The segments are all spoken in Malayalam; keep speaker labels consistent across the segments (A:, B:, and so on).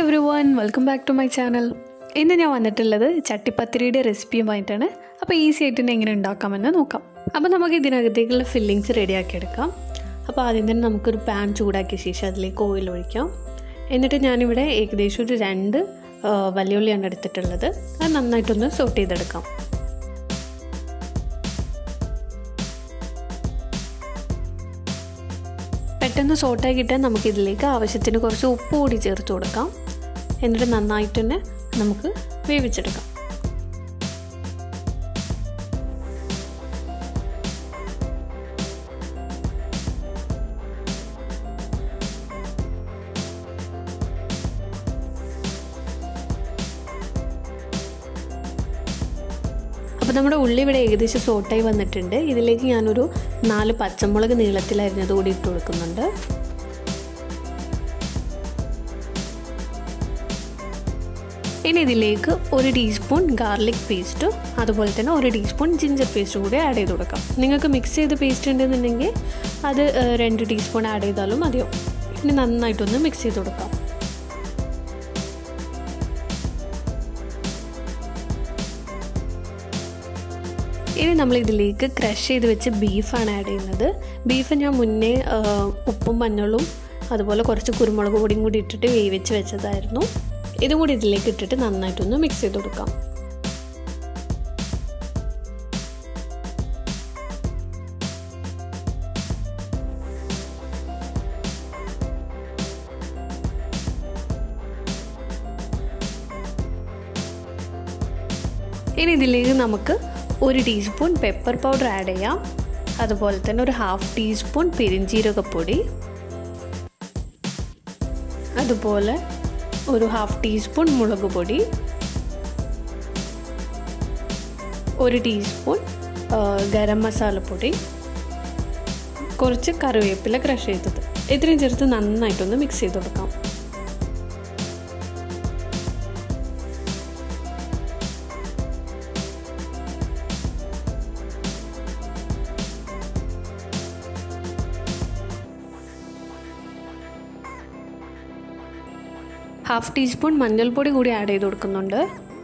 A: Every everyone welcome back to my channel ഇന്ന് ഞാൻ വന്നിട്ടുള്ളത് ചട്ടിപ്പത്തിരിയുടെ റെസിപ്പിയുമായിട്ടാണ് അപ്പോൾ ഈസി ആയിട്ട് തന്നെ എങ്ങനെ ഉണ്ടാക്കാമെന്ന് നോക്കാം അപ്പോൾ നമുക്ക് ഇതിനകത്തേക്കുള്ള ഫില്ലിങ്സ് റെഡിയാക്കി എടുക്കാം അപ്പോൾ ആദ്യം തന്നെ നമുക്കൊരു പാൻ ചൂടാക്കിയ ശേഷം അതിലേക്ക് ഓയിൽ ഒഴിക്കാം എന്നിട്ട് ഞാനിവിടെ ഏകദേശം ഒരു രണ്ട് ആ, വലിയുള്ളിയാണ് എടുത്തിട്ടുള്ളത് അത് നന്നായിട്ടൊന്ന് സോട്ട് ചെയ്തെടുക്കാം പെട്ടെന്ന് സോട്ടായി കിട്ടാൻ നമുക്കിതിലേക്ക് ആവശ്യത്തിന് കുറച്ച് ഉപ്പ് കൂടി ചേർത്ത് കൊടുക്കാം എന്നിട്ട് നന്നായിട്ട് തന്നെ നമുക്ക് വേവിച്ചെടുക്കാം അപ്പോൾ നമ്മുടെ ഉള്ളി ഇവിടെ ഏകദേശം സോട്ടായി വന്നിട്ടുണ്ട് ഇതിലേക്ക് ഞാനൊരു നാല് പച്ചമുളക് നീളത്തിലരിഞ്ഞത് കൂടി ഇട്ട് കൊടുക്കുന്നുണ്ട് ഇനി ഇതിലേക്ക് ഒരു ടീസ്പൂൺ ഗാർലിക് പേസ്റ്റും അതുപോലെ തന്നെ ഒരു ടീസ്പൂൺ ജിഞ്ചർ പേസ്റ്റും കൂടി ആഡ് ചെയ്ത് കൊടുക്കാം നിങ്ങൾക്ക് മിക്സ് ചെയ്ത് പേസ്റ്റ് ഉണ്ടെന്നുണ്ടെങ്കിൽ അത് ഏഹ്, രണ്ട് ടീസ്പൂൺ ആഡ് ചെയ്താലും മതിയോ ഇനി നന്നായിട്ടൊന്ന് മിക്സ് ചെയ്ത് കൊടുക്കാം ഇനി നമ്മൾ ഇതിലേക്ക് ക്രഷ് ചെയ്ത് വെച്ച് ബീഫാണ് ആഡ് ചെയ്യുന്നത് ബീഫ് ഞാൻ മുന്നേ ആ, ഉപ്പും മഞ്ഞളും അതുപോലെ കുറച്ച് കുരുമുളക് പൊടിയും കൂടി ഇട്ടിട്ട് വേവിച്ച് വെച്ചതായിരുന്നു ഇതും കൂടി ഇതിലേക്ക് ഇട്ടിട്ട് നന്നായിട്ടൊന്ന് മിക്സ് ചെയ്ത് കൊടുക്കാം ഇനി ഇതിലേക്ക് നമുക്ക് ഒരു ടീസ്പൂൺ പെപ്പർ പൗഡർ ആഡ് ചെയ്യാം അതുപോലെ തന്നെ ഒരു ഹാഫ് ടീസ്പൂൺ പെരിഞ്ജീരകപ്പൊടി അതുപോലെ ഒരു ഹാഫ് ടീസ്പൂൺ മുളക് പൊടി ഒരു ടീസ്പൂൺ ആ, ഗരം മസാലപ്പൊടി കുറച്ച് കറിവേപ്പില ക്രഷ് ചെയ്തത് ഇത്രയും ചേർത്ത് നന്നായിട്ടൊന്ന് മിക്സ് ചെയ്ത് കൊടുക്കാം ഹാഫ് ടീസ്പൂൺ മഞ്ഞൾപ്പൊടി കൂടി ആഡ് ചെയ്ത് കൊടുക്കുന്നുണ്ട്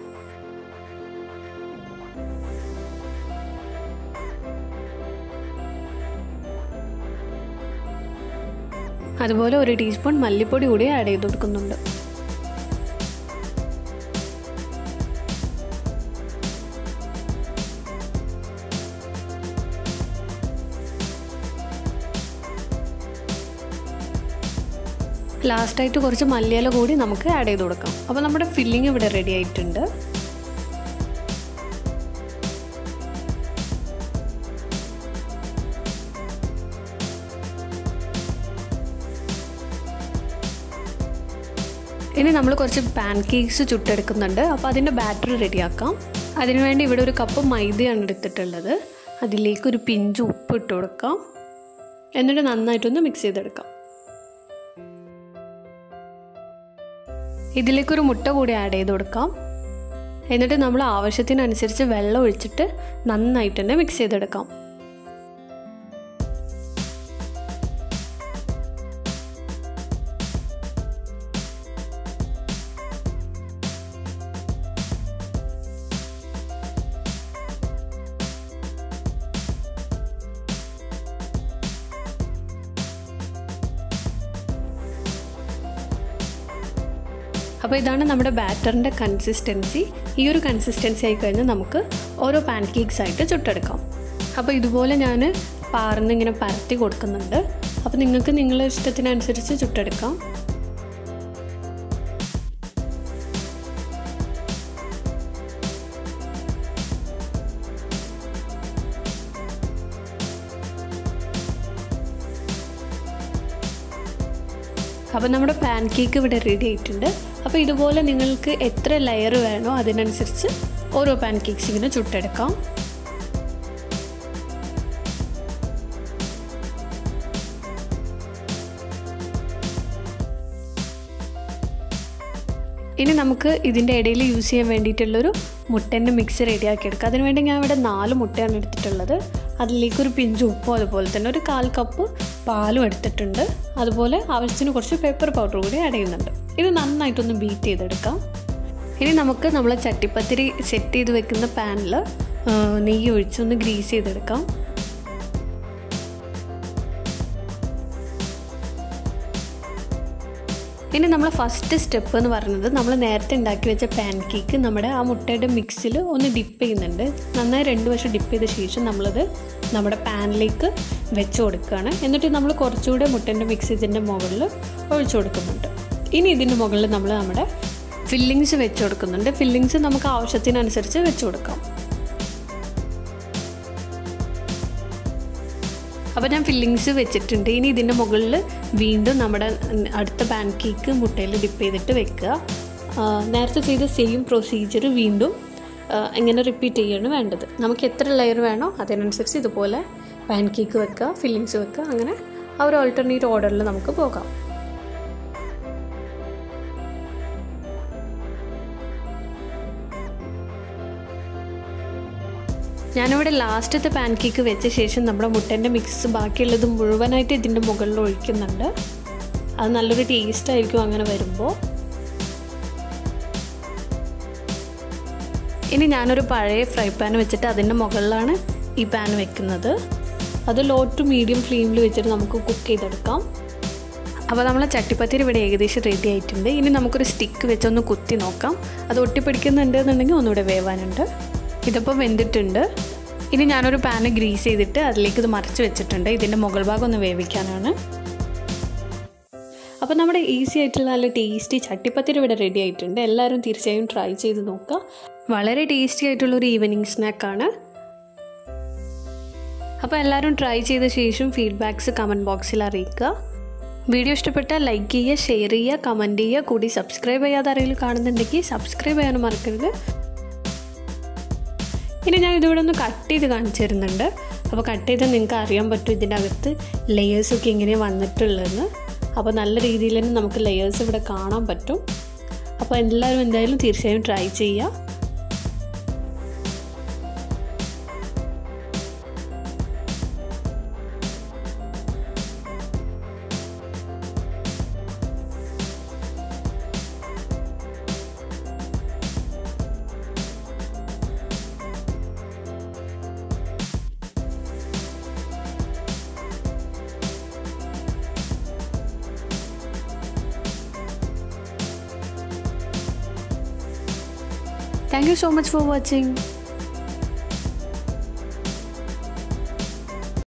A: അതുപോലെ ഒരു ടീസ്പൂൺ മല്ലിപ്പൊടി കൂടി ആഡ് ചെയ്ത് കൊടുക്കുന്നുണ്ട് ലാസ്റ്റായിട്ട് കുറച്ച് മല്ലിയില കൂടി നമുക്ക് ആഡ് ചെയ്ത് കൊടുക്കാം അപ്പോൾ നമ്മുടെ ഫില്ലിംഗ് ഇവിടെ റെഡി ആയിട്ടുണ്ട് ഇനി നമ്മൾ കുറച്ച് പാൻ കേക്ക്സ് ചുട്ടെടുക്കുന്നുണ്ട് അപ്പോൾ അതിൻ്റെ ബാറ്റർ റെഡിയാക്കാം അതിനുവേണ്ടി ഇവിടെ ഒരു കപ്പ് മൈദയാണ് എടുത്തിട്ടുള്ളത് അതിലേക്ക് ഒരു പിഞ്ച് ഉപ്പ് ഇട്ട് കൊടുക്കാം എന്നിട്ട് നന്നായിട്ടൊന്ന് മിക്സ് ചെയ്തെടുക്കാം ഇതിലേക്കൊരു മുട്ട കൂടി ആഡ് ചെയ്ത് കൊടുക്കാം എന്നിട്ട് നമ്മൾ ആവശ്യത്തിനനുസരിച്ച് വെള്ളം ഒഴിച്ചിട്ട് നന്നായിട്ട് തന്നെ മിക്സ് ചെയ്തെടുക്കാം അപ്പോൾ ഇതാണ് നമ്മുടെ ബാറ്ററിൻ്റെ കൺസിസ്റ്റൻസി ഈ ഒരു കൺസിസ്റ്റൻസി ആയി കഴിഞ്ഞാൽ നമുക്ക് ഓരോ പാൻ കേക്ക്സ് ആയിട്ട് ചുട്ടെടുക്കാം അപ്പോൾ ഇതുപോലെ ഞാൻ പാർന്ന് ഇങ്ങനെ പരത്തി കൊടുക്കുന്നുണ്ട് അപ്പോൾ നിങ്ങൾക്ക് നിങ്ങളുടെ ഇഷ്ടത്തിനനുസരിച്ച് ചുട്ടെടുക്കാം അപ്പോൾ നമ്മുടെ പാൻ കേക്ക് ഇവിടെ റെഡി ആയിട്ടുണ്ട് അപ്പോൾ ഇതുപോലെ നിങ്ങൾക്ക് എത്ര ലെയർ വേണോ അതിനനുസരിച്ച് ഓരോ പാൻ കേക്ക്സ് ഇങ്ങനെ ചുട്ടെടുക്കാം ഇനി നമുക്ക് ഇതിൻ്റെ ഇടയിൽ യൂസ് ചെയ്യാൻ വേണ്ടിയിട്ടുള്ളൊരു മുട്ടേൻ്റെ മിക്സ് റെഡിയാക്കി എടുക്കാം അതിനുവേണ്ടി ഞാൻ ഇവിടെ നാല് മുട്ടയാണ് എടുത്തിട്ടുള്ളത് അതിലേക്കൊരു പിഞ്ച് ഉപ്പും അതുപോലെ തന്നെ ഒരു കാൽ കപ്പ് പാലും എടുത്തിട്ടുണ്ട് അതുപോലെ ആവശ്യത്തിന് കുറച്ച് പേപ്പർ പൗഡർ കൂടി ആഡ് ചെയ്യുന്നുണ്ട് ഇത് നന്നായിട്ടൊന്ന് ബീറ്റ് ചെയ്തെടുക്കാം ഇനി നമുക്ക് നമ്മൾ ചട്ടിപ്പത്തിരി സെറ്റ് ചെയ്ത് വെക്കുന്ന പാനിൽ നെയ്യ് ഒഴിച്ചൊന്ന് ഗ്രീസ് ചെയ്തെടുക്കാം ഇനി നമ്മൾ ഫസ്റ്റ് സ്റ്റെപ്പ് എന്ന് പറയുന്നത് നമ്മൾ നേരത്തെ ഉണ്ടാക്കി വെച്ച പാൻ കേക്ക് നമ്മുടെ ആ മുട്ടയുടെ മിക്സിൽ ഒന്ന് ഡിപ്പ് ചെയ്യുന്നുണ്ട് നന്നായി രണ്ട് വശം ഡിപ്പ് ചെയ്ത ശേഷം നമ്മളത് നമ്മുടെ പാനിലേക്ക് വെച്ച് കൊടുക്കുകയാണ് എന്നിട്ട് നമ്മൾ കുറച്ചുകൂടെ മുട്ടൻ്റെ മിക്സ് ഇതിൻ്റെ മുകളിൽ ഒഴിച്ചു കൊടുക്കുന്നുണ്ട് ഇനി ഇതിൻ്റെ മുകളിൽ നമ്മൾ നമ്മുടെ ഫില്ലിങ്സ് വെച്ച് കൊടുക്കുന്നുണ്ട് ഫില്ലിങ്സ് നമുക്ക് ആവശ്യത്തിനനുസരിച്ച് വെച്ച് കൊടുക്കാം അപ്പോൾ ഞാൻ ഫില്ലിങ്സ് വെച്ചിട്ടുണ്ട് ഇനി ഇതിൻ്റെ മുകളിൽ വീണ്ടും നമ്മുടെ അടുത്ത പാൻ കേക്ക് മുട്ടയിൽ ഡിപ്പ് ചെയ്തിട്ട് വെക്കുക നേരത്തെ ചെയ്ത സെയിം പ്രൊസീജിയർ വീണ്ടും എങ്ങനെ റിപ്പീറ്റ് ചെയ്യാണ് വേണ്ടത് നമുക്ക് എത്ര ലെയർ വേണോ അതിനനുസരിച്ച് ഇതുപോലെ പാൻ കേക്ക് വെക്കുക ഫില്ലിങ്സ് വെക്കുക അങ്ങനെ ആ ഒരു ഓൾട്ടർനേറ്റ് ഓർഡറിൽ നമുക്ക് പോകാം ഞാനിവിടെ ലാസ്റ്റത്തെ പാൻ കേക്ക് വെച്ച ശേഷം നമ്മുടെ മുട്ടൻ്റെ മിക്സ് ബാക്കിയുള്ളത് മുഴുവനായിട്ട് ഇതിൻ്റെ മുകളിൽ ഒഴിക്കുന്നുണ്ട് അത് നല്ലൊരു ടേസ്റ്റ് ആയിരിക്കും അങ്ങനെ വരുമ്പോൾ ഇനി ഞാനൊരു പഴയ ഫ്രൈ പാൻ വെച്ചിട്ട് അതിൻ്റെ മുകളിലാണ് ഈ പാൻ വെക്കുന്നത് അത് ലോ ടു മീഡിയം ഫ്ലെയിമിൽ വെച്ചിട്ട് നമുക്ക് കുക്ക് ചെയ്തെടുക്കാം അപ്പോൾ നമ്മൾ ചട്ടിപ്പത്തിരി ഇവിടെ ഏകദേശം റെഡി ആയിട്ടുണ്ട് ഇനി നമുക്കൊരു സ്റ്റിക്ക് വെച്ചൊന്ന് കുത്തി നോക്കാം അത് ഒട്ടിപ്പിടിക്കുന്നുണ്ട് എന്നുണ്ടെങ്കിൽ ഒന്നുകൂടെ വേവാനുണ്ട് ഇതിപ്പോൾ വെന്തിട്ടുണ്ട് ഇനി ഞാനൊരു പാന് ഗ്രീസ് ചെയ്തിട്ട് അതിലേക്ക് ഇത് മറിച്ച് വെച്ചിട്ടുണ്ട് ഇതിൻ്റെ മുകൾ ഭാഗം ഒന്ന് വേവിക്കാനാണ് അപ്പോൾ നമ്മുടെ ഈസി ആയിട്ടുള്ള നല്ല ടേസ്റ്റി ചട്ടിപ്പത്തിരി ഇവിടെ റെഡി ആയിട്ടുണ്ട് എല്ലാവരും തീർച്ചയായും ട്രൈ ചെയ്ത് നോക്കുക വളരെ ടേസ്റ്റി ആയിട്ടുള്ളൊരു ഈവനിങ് സ്നാക്കാണ് അപ്പോൾ എല്ലാവരും ട്രൈ ചെയ്ത ശേഷം ഫീഡ്ബാക്ക്സ് കമൻറ്റ് ബോക്സിൽ അറിയിക്കുക വീഡിയോ ഇഷ്ടപ്പെട്ടാൽ ലൈക്ക് ചെയ്യുക ഷെയർ ചെയ്യുക കമൻറ്റ് ചെയ്യുക കൂടി സബ്സ്ക്രൈബ് ചെയ്യാതെ ആരെങ്കിലും കാണുന്നുണ്ടെങ്കിൽ സബ്സ്ക്രൈബ് ചെയ്യാനും മറക്കരുത് ഇനി ഞാൻ ഇതിവിടെ ഒന്ന് കട്ട് ചെയ്ത് കാണിച്ചു തരുന്നുണ്ട് അപ്പോൾ കട്ട് ചെയ്താൽ നിങ്ങൾക്ക് അറിയാൻ പറ്റും ഇതിൻ്റെ അകത്ത് ലെയേഴ്സൊക്കെ എങ്ങനെയാണ് വന്നിട്ടുള്ളതെന്ന് അപ്പോൾ നല്ല രീതിയിൽ തന്നെ നമുക്ക് ലെയേഴ്സ് ഇവിടെ കാണാൻ പറ്റും അപ്പോൾ എല്ലാവരും എന്തായാലും തീർച്ചയായും ട്രൈ ചെയ്യുക Thank you so much for watching.